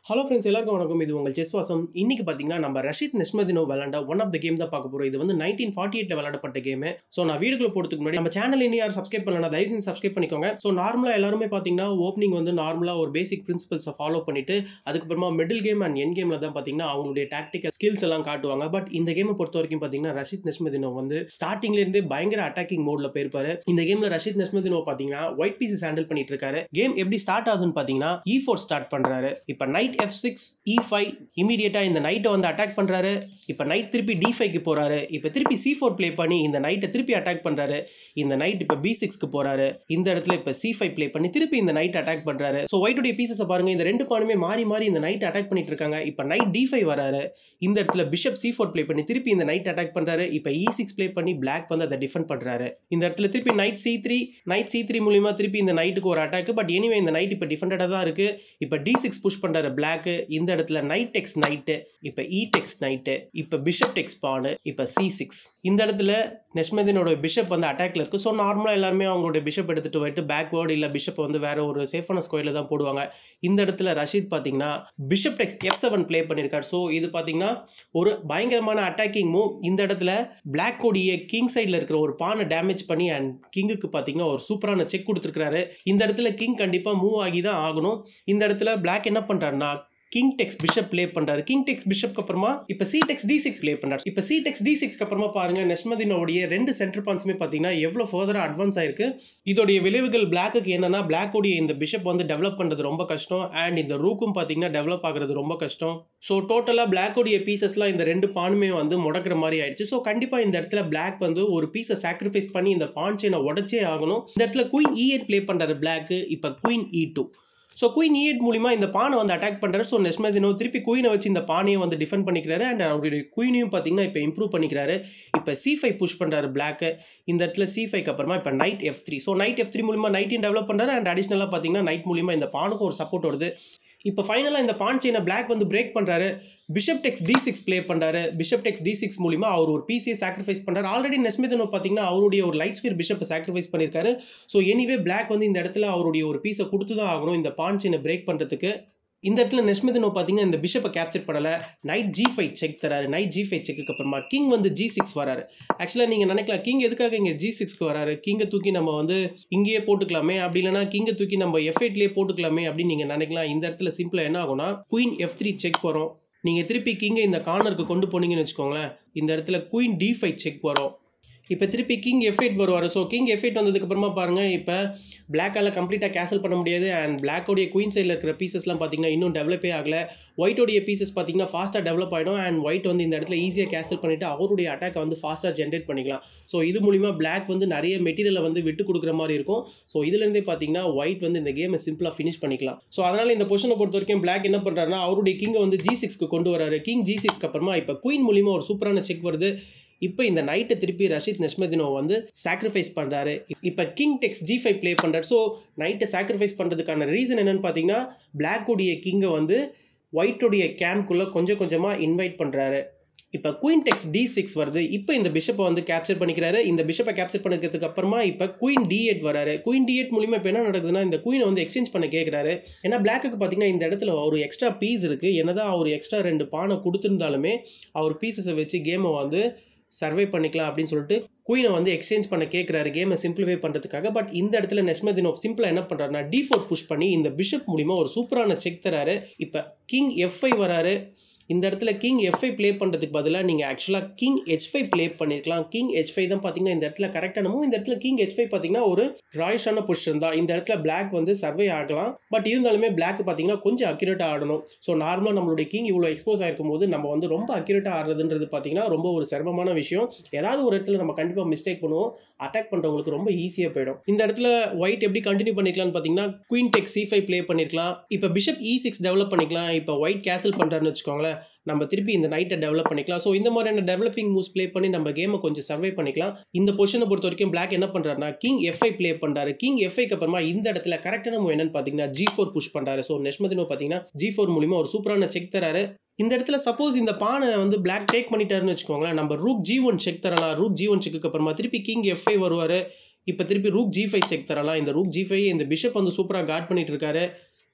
hello friends எல்லாருக்கும் வணக்கம் இது உங்கள் செஸ் வாசம் இன்னைக்கு பார்த்தீங்கன்னா நம்ம ரஷித் நெஸ்மதினோ விளாண்ட ஒன் ஆஃப் த கேம் தான் பார்க்க போகிறோம் இது வந்து நைன்டீன் ஃபார்ட்டி எயிட்டில் விளாடப்பட்ட கேம் ஸோ நான் வீடுக்குள்ள போகிறதுக்கு முன்னாடி நம்ம சேனல் இன்னும் யாரும் சப்ஸ்கிரைப் பண்ணலாம் தயவு செஞ்சு சப்ஸ்கிரைப் பண்ணிக்கோங்க ஸோ நார்மலாக எல்லாருமே பார்த்தீங்கன்னா ஓப்பனிங் வந்து நார்மலாக ஒரு பேசிக் பிரின்சிபல்ஸை ஃபாலோ பண்ணிட்டு அதுக்கப்புறமா மிடில் கேம் அண்ட் என் கேமில் தான் பார்த்தீங்கன்னா அவங்களுடைய டாக்டிக்கல் ஸ்கில்ஸ் எல்லாம் காட்டுவாங்க பட் இந்த கேமை பொறுத்த வரைக்கும் பார்த்தீங்கன்னா ரஷித் நெஸ்மதினோ வந்து ஸ்டார்டிங்லேருந்து பயங்கர அட்டாக்கிங் மோடில் போயிருப்பாரு இந்த கேமில் ரஷித் நெஸ்மதினோ பார்த்தீங்கன்னா ஒயிட் பீசஸ் ஹேண்டில் பண்ணிட்டு இருக்காரு கேம் எப்படி ஸ்டார்ட் ஆகுதுன்னு பார்த்தீங்கன்னா இ ஃபோர் ஸ்டார்ட் பண்ணுறாரு இப்போ knight F six E five இமீடியட்டாக இந்த நைட்டை வந்து அட்டாக் பண்ணுறாரு இப்போ நைட் திருப்பி டி ஃபைவ்க்கு போகிறாரு இப்போ திருப்பி சி ஃபோர் ப்ளே பண்ணி இந்த நைட்டை திருப்பி அட்டாக் பண்ணுறாரு இந்த நைட் இப்போ பி சிக்ஸ்க்கு போகிறாரு இந்த இடத்துல இப்போ சி ஃபைவ் ப்ளே பண்ணி திருப்பி இந்த நைட் அட்டாக் பண்ணுறாரு ஸோ ஒயிட்டுடைய பீசஸை பாருங்க இந்த ரெண்டு பானுமே மாறி மாறி இந்த நைட் அட்டாக் பண்ணிட்டு இருக்காங்க இப்போ நைட் டி ஃபைவ் வராரு இந்த இடத்துல பிஷப் சி ஃபோர் ப்ளே பண்ணி திருப்பி இந்த நைட் அட்டாக் பண்ணுறாரு இப்போ இ சிக்ஸ் ப்ளே பண்ணி பிளாக் வந்து அதை டிஃபெண்ட் பண்ணுறாரு இந்த இடத்துல திருப்பி knight C three knight C three மூலியமா திருப்பி இந்த நைட்டுக்கு ஒரு அட்டாக் பட் எனிவே இந்த நைட் இப்போ டிஃபெண்டடாக தான் இருக்கு இப்போ டி சிக்ஸ் புஷ் பண்ணுறாரு பிளாக் இந்த இடத்துல நைட் டெக்ஸ் நைட்டு இப்போ இ டெக்ஸ் நைட்டு இப்போ பிஷப் டெக்ஸ் பானு இப்போ சி சிக்ஸ் இந்த இடத்துல நெஸ்மதினோட பிஷப் வந்து அட்டாக்ல இருக்கு ஸோ நார்மலாக எல்லாருமே அவங்களுடைய பிஷப் எடுத்துட்டு போயிட்டு பேக்வேர்டு இல்லை பிஷப் வந்து வேற ஒரு சேஃபான ஸ்கொயரில் தான் போடுவாங்க இந்த இடத்துல ரஷீத் பார்த்தீங்கன்னா bishop takes F seven play பண்ணியிருக்காரு ஸோ இது பார்த்தீங்கன்னா ஒரு பயங்கரமான அட்டாக்கிங் மூவ் இந்த இடத்துல பிளாக் கோடியை கிங் சைடில் இருக்கிற ஒரு பானை டேமேஜ் பண்ணி அண்ட் கிங்குக்கு பார்த்தீங்கன்னா ஒரு சூப்பரான செக் கொடுத்துருக்காரு இந்த இடத்துல கிங் கண்டிப்பாக மூவ் ஆகி தான் ஆகணும் இந்த இடத்துல பிளாக் என்ன பண்ணுறாருன்னா கிங் டெக்ஸ் பிஷப் ப்ளே பண்றாரு கிங் டெக்ஸ் பிஷப்க்கு அப்புறமா இப்போ C takes D six play பண்றாரு இப்போ சி டெக்ஸ் டி சிக்ஸ்க்கு அப்புறமா பாருங்க நெஸ்மதினோடைய ரெண்டு சென்டர் பான்ஸுமே பார்த்தீங்கன்னா எவ்வளோ ஃபர்தராக அட்வான்ஸ் ஆயிருக்கு இதோடைய விளைவுகள் பிளாக்குக்கு என்னன்னா பிளாக்கோடைய இந்த பிஷப் வந்து டெவலப் பண்ணுறது ரொம்ப கஷ்டம் அண்ட் இந்த ரூக்கும் பார்த்தீங்கன்னா டெவலப் ஆகுறது ரொம்ப கஷ்டம் ஸோ டோட்டலாக பிளாக்கோடைய பீசஸ்லாம் இந்த ரெண்டு பானுமே வந்து முடக்கிற மாதிரி ஆயிடுச்சு ஸோ கண்டிப்பாக இந்த இடத்துல பிளாக் வந்து ஒரு பீஸை சாக்ரிஃபைஸ் பண்ணி இந்த பான் செயினை உடச்சே ஆகணும் இந்த இடத்துல குயின் இ எயிட் ப்ளே பண்ணுறாரு பிளாக்கு இப்போ queen E two so queen E eight மூலிமா இந்த பானை வந்து அட்டாக் பண்ணுறாரு ஸோ நெஸ்மதினோ திருப்பி குயினை வச்சு இந்த பானையை வந்து டிஃபெண்ட் பண்ணிக்கிறாரு அண்ட் அவருடைய குயினையும் பார்த்தீங்கன்னா இப்போ இம்ப்ரூவ் பண்ணிக்கிறாரு இப்போ சி ஃபைவ் புஷ் பண்ணுறாரு பிளாக்கு இந்த இடத்துல சி ஃபைவ்க்கு அப்புறமா இப்போ knight F three so knight F three மூலிமா நைட்டையும் டெவலப் பண்ணுறாரு அண்ட் அடிஷ்னலாக பார்த்தீங்கன்னா நைட் மூலிமா இந்த பானுக்கும் ஒரு சப்போர்ட் வருது இப்போ ஃபைனலாக இந்த பான் செயினை பிளாக் வந்து பிரேக் பண்ணுறாரு bishop takes D six play பண்ணுறாரு பிஷப் டெக்ஸ் டி சிக்ஸ் மூலிமா அவர் ஒரு பிசியை சாக்ரிஃபைஸ் பண்ணுறாரு ஆல்ரெடி நெஸ்மிதனோ பார்த்தீங்கன்னா அவருடைய ஒரு லைட் ஸ்கொயர் பிஷப்பை சாக்ரிஃபைஸ் பண்ணியிருக்காரு ஸோ எனிவே பிளாக் வந்து இந்த இடத்துல அவருடைய ஒரு பீஸை கொடுத்து தான் ஆகணும் இந்த பான் செயினை பிரேக் பண்ணுறதுக்கு இந்த இடத்துல நெஸ்மிதனோ பார்த்தீங்கன்னா இந்த பிஷப்பை கேப்சர் பண்ணலை நைட் ஜி ஃபைவ் செக் தராரு நைட் ஜி ஃபைவ் செக்கு அப்புறமா கிங் வந்து ஜி சிக்ஸ் வராரு ஆக்சுவலாக நீங்கள் நினைக்கலாம் கிங் எதுக்காக இங்கே ஜி சிக்ஸ்க்கு வராரு கிங்கை தூக்கி நம்ம வந்து இங்கேயே போட்டுக்கலாமே அப்படி இல்லைனா கிங்கை தூக்கி நம்ம எஃப் எயிட்லேயே போட்டுக்கலாமே அப்படின்னு நீங்கள் நினைக்கலாம் இந்த இடத்துல சிம்பிளாக என்ன ஆகும்னா குயின் எஃப் த்ரீ செக் வரும் நீங்கள் திருப்பி கிங்கை இந்த கார்னருக்கு கொண்டு போனீங்கன்னு வச்சுக்கோங்களேன் இந்த இடத்துல குயின் டி ஃபைவ் செக் வரும் இப்போ திருப்பி கிங் எஃப் எயிட் வருவார் ஸோ கிங் எஃப் எயிட் வந்ததுக்கப்புறமா பாருங்கள் இப்போ பிளாக்கால் கம்ப்ளீட்டாக கேன்சல் பண்ண முடியாது அண்ட் பிளாக்கோடைய குயின் சைடில் இருக்கிற பீசஸ்லாம் பார்த்தீங்கன்னா இன்னும் டெவலப்பே ஆகலை ஒயிட்டோடைய பீசஸ் பார்த்தீங்கன்னா ஃபாஸ்ட்டாக டெவலப் ஆகிடும் அண்ட் ஒயிட் வந்து இந்த இடத்துல ஈஸியாக கேன்சல் பண்ணிவிட்டு அவருடைய அட்டாக்கை வந்து ஃபாஸ்ட்டாக ஜென்ரேட் பண்ணிக்கலாம் ஸோ இது மூலிமா பிளாக் வந்து நிறைய மெட்டீரியலை வந்து விட்டு கொடுக்குற மாதிரி இருக்கும் ஸோ இதுலேருந்தே பார்த்தீங்கன்னா ஒயிட் வந்து இந்த கேமை சிம்பிளாக ஃபினிஷ் பண்ணிக்கலாம் ஸோ அதனால் இந்த பொசிஷனை பொறுத்த வரைக்கும் பிளாக் என்ன பண்ணுறாருன்னா அவருடைய கிங்கை வந்து ஜி சிக்ஸ்க்கு கொண்டு வராரு கிங் ஜி சிக்ஸ்க்கு அப்புறமா இப்போ குயின் மூலிமா ஒரு சூப்பரான செக் வருது இப்போ இந்த நைட்டை திருப்பி ரஷித் நெஸ்மதினோ வந்து சாக்ரிஃபைஸ் பண்ணுறாரு இப்போ king takes G five play பண்ணுறாரு ஸோ நைட்டை சாக்ரிஃபைஸ் பண்ணுறதுக்கான ரீசன் என்னன்னு பார்த்தீங்கன்னா பிளாக்குடைய கிங்கை வந்து ஒயிட்டுடைய கேம்ப்குள்ளே கொஞ்சம் கொஞ்சமாக இன்வைட் பண்ணுறாரு இப்போ குயின் டெக்ஸ் டி சிக்ஸ் வருது இப்போ இந்த பிஷப்பை வந்து கேப்சர் பண்ணிக்கிறாரு இந்த பிஷப்பை கேப்சர் பண்ணிக்கிறதுக்கு அப்புறமா இப்போ குயின் டி எயிட் வராரு குயின் டி எயிட் மூலியமாக இப்போ என்ன நடக்குதுன்னா இந்த குயினை வந்து எக்ஸ்சேஞ்ச் பண்ண கேட்குறாரு ஏன்னா பிளாக்குக்கு பார்த்தீங்கன்னா இந்த இடத்துல ஒரு எக்ஸ்ட்ரா பீஸ் இருக்குது என்னதான் அவர் எக்ஸ்ட்ரா ரெண்டு பானை கொடுத்துருந்தாலுமே அவர் பீசஸை வச்சு கேமை வந்து சர்வை பண்ணிக்கலாம் அப்படின்னு சொல்லிட்டு குயினை வந்து எக்ஸ்சேஞ்ச் பண்ண கேட்குறாரு கேமை சிம்பிளிஃபை பண்ணுறதுக்காக பட் இந்த இடத்துல நெஸ்மதினோ சிம்பிளாக என்ன பண்ணுறாருனா டி ஃபோர் புஷ் பண்ணி இந்த பிஷப் மூலிமா ஒரு சூப்பரான செக் தராரு இப்போ கிங் எஃப்ஐ வராரு இந்த இடத்துல கிங் எஃப்ஐ ப்ளே பண்ணுறதுக்கு பதிலாக நீங்கள் ஆக்சுவலாக கிங் ஹெச் ஃபைவ் ப்ளே பண்ணியிருக்கலாம் கிங் ஹெச் ஃபைவ் தான் பார்த்தீங்கன்னா இந்த இடத்துல கரெக்டான மூவ் இந்த இடத்துல கிங் ஹெச் ஃபைவ் பார்த்தீங்கன்னா ஒரு ராய்ஷான பொசிஷன் தான் இந்த இடத்துல பிளாக் வந்து சர்வே ஆகலாம் பட் இருந்தாலுமே பிளாக் பார்த்தீங்கன்னா கொஞ்சம் அக்யூரேட்டாக ஆடணும் ஸோ நார்மலாக நம்மளுடைய கிங் இவ்வளோ எக்ஸ்போஸ் ஆயிருக்கும் போது நம்ம வந்து ரொம்ப அக்யூரேட்டாக ஆடுறதுன்றது பார்த்தீங்கன்னா ரொம்ப ஒரு சிரமமான விஷயம் ஏதாவது ஒரு இடத்துல நம்ம கண்டிப்பாக மிஸ்டேக் பண்ணுவோம் அட்டாக் பண்ணுறவங்களுக்கு ரொம்ப ஈஸியாக போயிடும் இந்த இடத்துல ஒயிட் எப்படி கண்டினியூ பண்ணிக்கலாம்னு பார்த்தீங்கன்னா queen takes C five play பண்ணிருக்கலாம் இப்போ பிஷப் இ சிக்ஸ் டெவலப் பண்ணிக்கலாம் இப்போ ஒயிட் கேசல் பண்ணுறாருன்னு வச்சுக்கோங்களேன் நம்ம திருப்பி இந்த நைட்டை டெவலப் பண்ணிக்கலாம் ஸோ இந்த மாதிரியான டெவலப்பிங் மூவ்ஸ் ப்ளே பண்ணி நம்ம கேமை கொஞ்சம் சர்வை பண்ணிக்கலாம் இந்த பொசிஷனை பொறுத்த வரைக்கும் பிளாக் என்ன பண்ணுறாருனா கிங் எஃப்ஐ ப்ளே பண்ணுறாரு கிங் எஃப்ஐக்கு அப்புறமா இந்த இடத்துல கரெக்டான மூவ் என்னன்னு பார்த்தீங்கன்னா ஜி ஃபோர் புஷ் பண்ணுறாரு ஸோ நெஷ்மதினோ பார்த்தீங்கன்னா ஜி ஃபோர் மூலிமா ஒரு சூப்பரான செக் தராரு இந்த இடத்துல சப்போஸ் இந்த பானை வந்து பிளாக் டேக் பண்ணிட்டாருன்னு வச்சுக்கோங்களேன் நம்ம ரூக் ஜி ஒன் செக் தரலாம் ரூக் ஜி ஒன் செக்கு அப்புறமா திருப்பி கிங் எஃப்ஐ வருவார் இப்போ திருப்பி ரூக் ஜி ஃபைவ் செக் தரலாம் இந்த ரூக் ஜி ஃபைவ் இந்த பிஷப் வந்து சூப்பராக கார்ட் பண்ணிட்டு இருக்காரு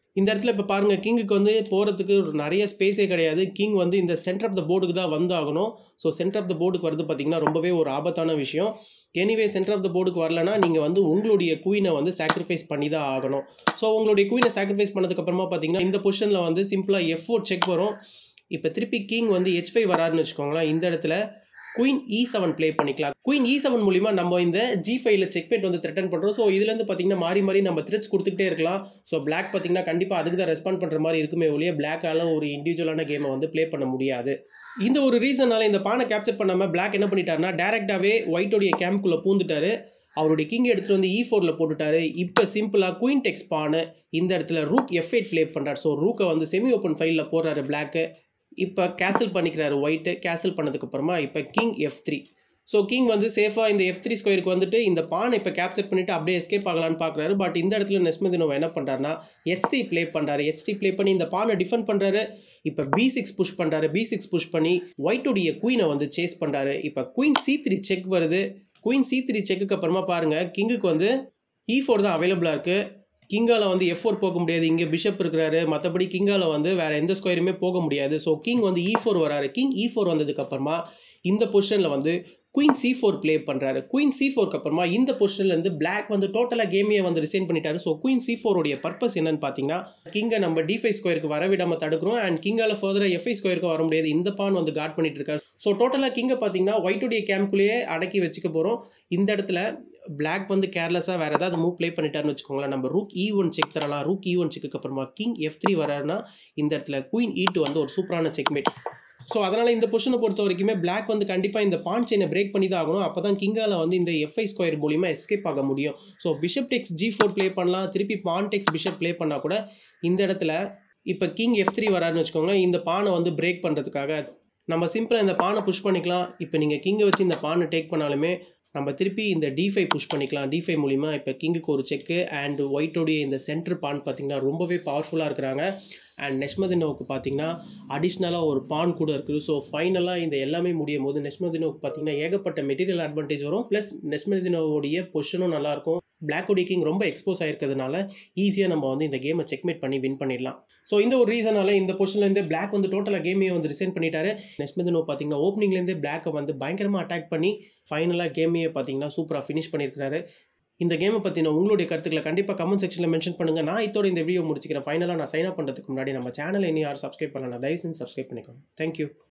இந்த இடத்துல இப்போ பாருங்கள் கிங்குக்கு வந்து போகிறதுக்கு ஒரு நிறைய ஸ்பேஸே கிடையாது கிங் வந்து இந்த சென்டர் ஆஃப் த போர்டுக்கு தான் வந்தாகணும் ஸோ சென்டர் ஆஃப் த போர்டுக்கு வரது பார்த்திங்கன்னா ரொம்பவே ஒரு ஆபத்தான விஷயம் எனிவே சென்டர் ஆஃப் த போர்டுக்கு வரலனா நீங்கள் வந்து உங்களுடைய குயினை வந்து சாக்ரிஃபைஸ் பண்ணி தான் ஆகணும் ஸோ உங்களுடைய குயினை சாக்ரிஃபைஸ் பண்ணதுக்கப்புறமா பார்த்தீங்கன்னா இந்த பொசிஷனில் வந்து சிம்பிளாக எஃப் ஃபோர் செக் வரும் இப்போ திருப்பி கிங் வந்து ஹெச் ஃபைவ் வராருன்னு வச்சுக்கோங்களேன் இந்த இடத்துல குயின் இ செவன் ப்ளே பண்ணிக்கலாம் குயின் இ செவன் மூலிமா நம்ம இந்த ஜி ஃபைவ்ல செக்மேட் வந்து த்ரெட்டன் பண்ணுறோம் ஸோ இதுலேருந்து பார்த்தீங்கன்னா மாறி மாறி நம்ம த்ரெட்ஸ் கொடுத்துக்கிட்டே இருக்கலாம் ஸோ பிளாக் பார்த்தீங்கன்னா கண்டிப்பாக அதுக்கு தான் ரெஸ்பாண்ட் பண்ணுற மாதிரி இருக்குமே ஒழிய பிளாக்கால ஒரு இண்டிவிஜுவலான கேமை வந்து ப்ளே பண்ண முடியாது இந்த ஒரு ரீசனால இந்த பானை கேப்சர் பண்ணாமல் பிளாக் என்ன பண்ணிட்டாருன்னா டேரெக்டாகவே ஒயிட்டோடைய கேம்ப்குள்ளே பூந்துட்டாரு அவருடைய கிங் எடுத்துகிட்டு வந்து இ ஃபோரில் போட்டுட்டாரு இப்போ சிம்பிளாக குயின் டெக்ஸ் பானை இந்த இடத்துல ரூக் எஃப் எயிட் ப்ளே பண்ணுறாரு ஸோ ரூக்கை வந்து செமி ஓப்பன் ஃபைலில் போடுறாரு பிளாக்கு இப்போ கேசல் பண்ணிக்கிறாரு ஒயிட்டு கேசல் பண்ணதுக்கப்புறமா இப்போ king F three so king வந்து சேஃபாக இந்த எஃப் த்ரீ ஸ்கொயருக்கு வந்துட்டு இந்த பானை இப்போ கேப்சர் பண்ணிவிட்டு அப்படியே எஸ்கேப் ஆகலான்னு பார்க்குறாரு பட் இந்த இடத்துல நெஸ்மதினோவா என்ன பண்ணுறாருனா ஹெச்டி ப்ளே பண்ணுறாரு ஹெச்டி ப்ளே பண்ணி இந்த பானை டிஃபெண்ட் பண்ணுறாரு இப்போ பி சிக்ஸ் புஷ் பண்ணுறாரு பி சிக்ஸ் புஷ் பண்ணி ஒயிட்டுடைய குயினை வந்து சேஸ் பண்ணுறாரு இப்போ குயின் சி த்ரீ செக் வருது குயின் சி த்ரீ செக்குக்கு அப்புறமா பாருங்கள் கிங்குக்கு வந்து இ ஃபோர் தான் அவைலபிளாக இருக்குது கிங்கால வந்து எஃப் ஃபோர் போக முடியாது இங்கே பிஷப் இருக்கிறாரு மற்றபடி கிங்கால வந்து வேறு எந்த ஸ்கொயருமே போக முடியாது ஸோ கிங் வந்து இ ஃபோர் வராரு கிங் இ ஃபோர் வந்ததுக்கப்புறமா இந்த பொசிஷனில் வந்து குயின் சி ஃபோர் ப்ளே பண்ணுறாரு குயின் சி ஃபோருக்கு அப்புறமா இந்த பொசிஷன்லேருந்து பிளாக் வந்து டோட்டலாக கேமையை வந்து ரிசைன் பண்ணிட்டாரு ஸோ குயின் சி ஃபோருடைய பர்பஸ் என்னன்னு பார்த்தீங்கன்னா கிங்கை நம்ம டி ஃபைவ் ஸ்கொயருக்கு வர விடாமல் தடுக்கிறோம் அண்ட் கிங்கால ஃபர்தராக எஃப்ஐ ஸ்கொயருக்கு வர முடியாது இந்த பான் வந்து காட் பண்ணிட்டு இருக்காரு ஸோ டோட்டலாக கிங்கை பார்த்தீங்கன்னா ஒயிட்டுடைய கேம்குள்ளேயே அடக்கி வச்சுக்க போகிறோம் இந்த இடத்துல பிளாக் வந்து கேர்லெஸ்ஸாக வேறு ஏதாவது மூவ் ப்ளே பண்ணிட்டாருன்னு வச்சுக்கோங்களேன் நம்ம ரூக் இ ஒன் செக் தரலாம் ரூக் இ ஒன் செக்கு அப்புறமா கிங் எஃப் த்ரீ வராருன்னா இந்த இடத்துல குயின் இ டூ வந்து ஒரு சூப்பரான செக்மேட் ஸோ அதனால் இந்த பொசிஷனை பொறுத்த வரைக்குமே பிளாக் வந்து கண்டிப்பாக இந்த பான் செயினை பிரேக் பண்ணி தான் ஆகணும் அப்போ தான் கிங்கால் வந்து இந்த எஃப்ஐ ஸ்கொயர் மூலிமா எஸ்கேப் ஆக முடியும் so bishop takes G four play பண்ணலாம் திருப்பி பான் டெக்ஸ் பிஷப் ப்ளே பண்ணால் கூட இந்த இடத்துல இப்போ கிங் எஃப் த்ரீ வராருன்னு வச்சுக்கோங்களேன் இந்த பானை வந்து பிரேக் பண்ணுறதுக்காக நம்ம சிம்பிளாக இந்த பானை புஷ் பண்ணிக்கலாம் இப்போ நீங்கள் கிங்கை வச்சு இந்த பானை டேக் பண்ணாலுமே நம்ம திருப்பி இந்த டி ஃபைவ் புஷ் பண்ணிக்கலாம் டி ஃபைவ் மூலிமா இப்போ கிங்குக்கு ஒரு செக்கு அண்ட் ஒயிட்டோடைய இந்த சென்டர் பான் பார்த்திங்கன்னா ரொம்பவே பவர்ஃபுல்லாக இருக்கிறாங்க அண்ட் நெஸ்மதினோவுக்கு பார்த்தீங்கன்னா அடிஷ்னலாக ஒரு பான் கூட இருக்குது ஸோ ஃபைனலாக இந்த எல்லாமே முடியும் போது நெஸ்மதினோவுக்கு பார்த்தீங்கன்னா ஏகப்பட்ட மெட்டீரியல் அட்வான்டேஜ் வரும் ப்ளஸ் நெஸ்மதினோவுடைய பொசிஷனும் நல்லாயிருக்கும் பிளாக் கிங் ரொம்ப எக்ஸ்போஸ் ஆயிருக்கிறதுனால ஈஸியாக நம்ம வந்து இந்த கேமை செக்மேட் பண்ணி வின் பண்ணிடலாம் ஸோ இந்த ஒரு ரீசனால இந்த பொசிஷன்லேருந்து பிளாக் வந்து டோட்டலாக கேமையை வந்து ரிசைன் பண்ணிட்டாரு நெஸ்மதினோ பார்த்தீங்கன்னா ஓப்பனிங்லேருந்தே பிளாக்கை வந்து பயங்கரமாக அட்டாக் பண்ணி ஃபைனலாக கேமையை பார்த்தீங்கன்னா சூப்பராக ஃபினிஷ் பண்ணியிருக்காரு இந்த கேமை பற்றின உங்களுடைய கருத்துக்களை கண்டிப்பாக கமெண்ட் செக்ஷனில் மென்ஷன் பண்ணுங்கள் நான் இதோட இந்த வீடியோ முடிச்சுக்கிறேன் ஃபைனலாக நான் சைன் அப் பண்ணுறதுக்கு முன்னாடி நம்ம சேனல் இனி யாரும் சப்ஸ்கிரைப் பண்ணலாம் தயவு செஞ்சு சப்ஸ்கிரைப் பண்ணிக்கோங்க தேங்க்யூ